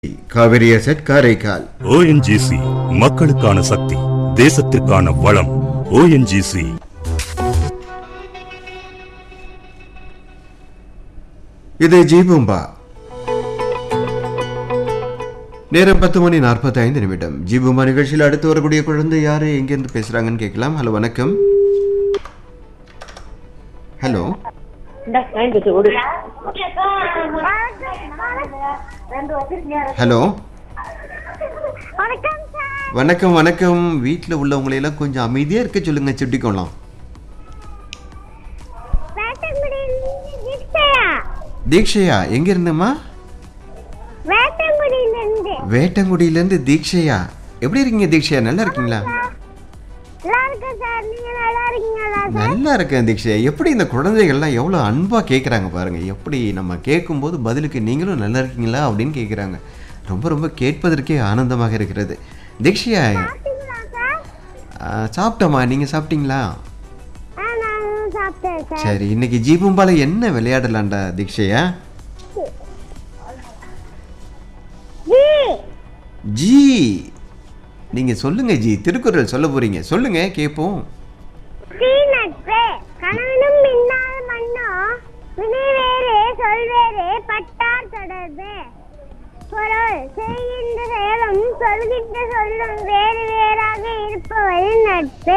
Kaveri asset Karaikal ONGC மக்களுக்கான சக்தி தேசத்திற்கான வளம் ONGC இது ஜீபூம்பா நேரம் பத்து மணி நாற்பத்தி ஐந்து நிமிடம் ஜீபூம்பா நிகழ்ச்சியில் அடுத்து வரக்கூடிய குழந்தை யாரு எங்கேருந்து பேசுறாங்கன்னு கேட்கலாம் ஹலோ வணக்கம் ஹலோ இந்தா, வாங்கி வச்சு விடு. ஹலோ வணக்கம் சார் வணக்கம் வணக்கம் வீட்டில் உள்ளவங்களையெல்லாம் கொஞ்சம் அமைதியாக இருக்க சொல்லுங்க சுட்டிக்கோலாம் வேட்டங்குடி தீக்ஷயா தீக்ஷையா எங்க இருந்தம்மா வேட்டங்குடியிலிருந்து வேட்டங்குடியிலேருந்து தீக்ஷையா எப்படி இருக்கீங்க தீக்ஷையா நல்லா இருக்கீங்களா நல்லா இருக்கேன் சார் நீங்க நல்லா இருக்கீங்களா சார் நல்லா இருக்கேன் தீக்ஷையா எப்படி இந்த குழந்தைகள்லாம் எவ்வளோ அன்பாக கேட்குறாங்க பாருங்க எப்படி நம்ம கேட்கும்போது பதிலுக்கு நீங்களும் நல்லா இருக்கீங்களா அப்படின்னு கேட்குறாங்க ரொம்ப ரொம்ப கேட்பதற்கே ஆனந்தமாக இருக்கிறது தீக்ஷையா சாப்பிட்டீங்களா சார் ஆ, சாப்பிட்டோம்மா நீங்கள் சாப்பிட்டீங்களா ஆ நானும் சாப்பிட்டேன் சார் சரி இன்னைக்கு ஜீபும்பால என்ன விளையாடலாம்டா தீக்ஷையா ஜி ஜி நீங்கள் சொல்லுங்க ஜி திருக்குறள் சொல்ல போறீங்க சொல்லுங்க கேட்போம் சீ நட்பு கணவனும் மின்னாத மண்ணோ வினை வேறு சொல் வேறு பட்டார் தொடர்பு பொருள் செய்கின்ற செயலும் சொல்கின்ற சொல்லும் வேறு வேறாக இருப்பவது நட்பு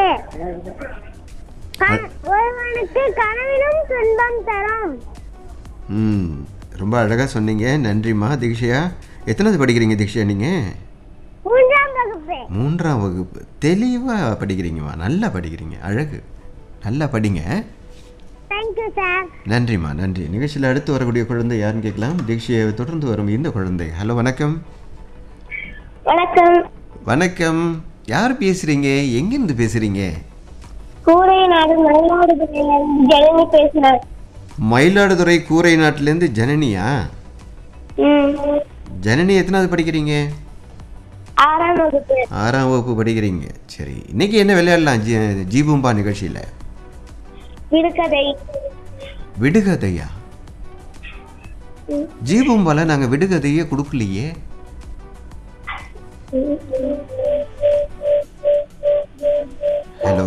கண- ஒருவனுக்கு கனவிலும் துன்பம் தரும் ம் ரொம்ப அழகாக சொன்னீங்க நன்றிம்மா தீக்ஷையா எத்தனாவது படிக்கிறீங்க தீக்ஷையா நீங்கள் மூன்றாம் வகுப்பு மூன்றாம் வகுப்பு தெளிவாக படிக்கிறீங்கம்மா நல்லா படிக்கிறீங்க அழகு நல்லா படிங்க தேங்க்யூ சார் நன்றிம்மா நன்றி நிகழ்ச்சியில் அடுத்து வரக்கூடிய குழந்தை யாருன்னு கேட்கலாம் தீக்ஷையை தொடர்ந்து வரும் இந்த குழந்தை ஹலோ வணக்கம் வணக்கம் வணக்கம் யார் பேசுகிறீங்க எங்கேருந்து பேசுகிறீங்க கூரை நாடு மயிலாடுதுறையிலிருந்து ஜெயமி பேசுறேன் மயிலாடுதுறை கூரை நாட்டிலேருந்து ஜனனியா ம் ஜனனி எத்தனாவது படிக்கிறீங்க ஆறாம் வகுப்பு ஆறாம் வகுப்பு படிக்கிறீங்க சரி இன்னைக்கு என்ன விளையாடலாம் ஜி ஜீபூம்பா நிகழ்ச்சியில் விடுகதை விடுகதையா ஜீபூம்பால நாங்கள் விடுகதையே கொடுக்கலையே ஹலோ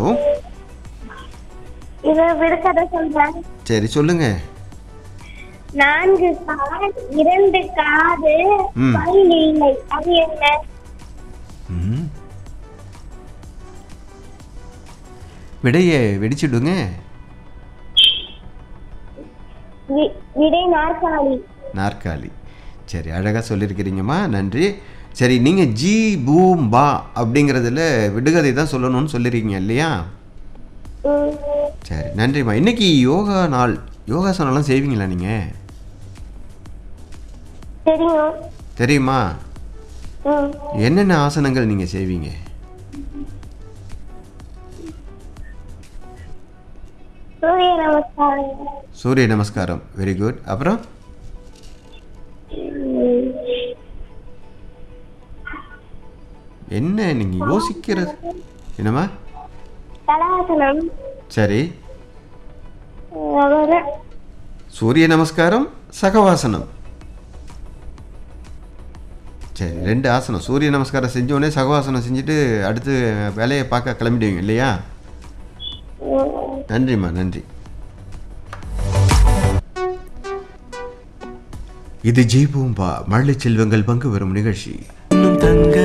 இது விடுகதை சொல்றேன் சரி சொல்லுங்க நான்கு கால் இரண்டு காது ம். பல் இல்லை அது என்ன ம். விடையை வெடிச்சிடுங்க வி- விடை நாற்காலி நாற்காலி சரி அழகாக சொல்லியிருக்கிறீங்கம்மா நன்றி சரி நீங்கள் ஜி பூம் பா அப்படிங்கிறதுல விடுகதை தான் சொல்லணும்னு சொல்லியிருக்கீங்க இல்லையா ம். சரி நன்றிம்மா இன்னைக்கு யோகா நாள் யோகாசனம்லாம் செய்வீங்களா நீங்கள் தெரியும் தெரியுமா ம். என்னென்ன ஆசனங்கள் நீங்கள் செய்வீங்க சூரிய நமஸ்காரம் சூரிய நமஸ்காரம் வெரி குட் அப்புறம் ம். என்ன நீங்கள் யோசிக்கிறது என்னம்மா தலாசனம் சரி அப்புறம் சூரிய நமஸ்காரம் சகவாசனம் சரி ரெண்டு ஆசனம் சூரிய நமஸ்காரம் செஞ்ச உடனே சகவாசனம் செஞ்சுட்டு அடுத்து வேலையை பார்க்க கிளம்பிடுவீங்க இல்லையா ம். நன்றிம்மா நன்றி இது ஜீபூம்பா மழை செல்வங்கள் பங்கு வரும் நிகழ்ச்சி தங்க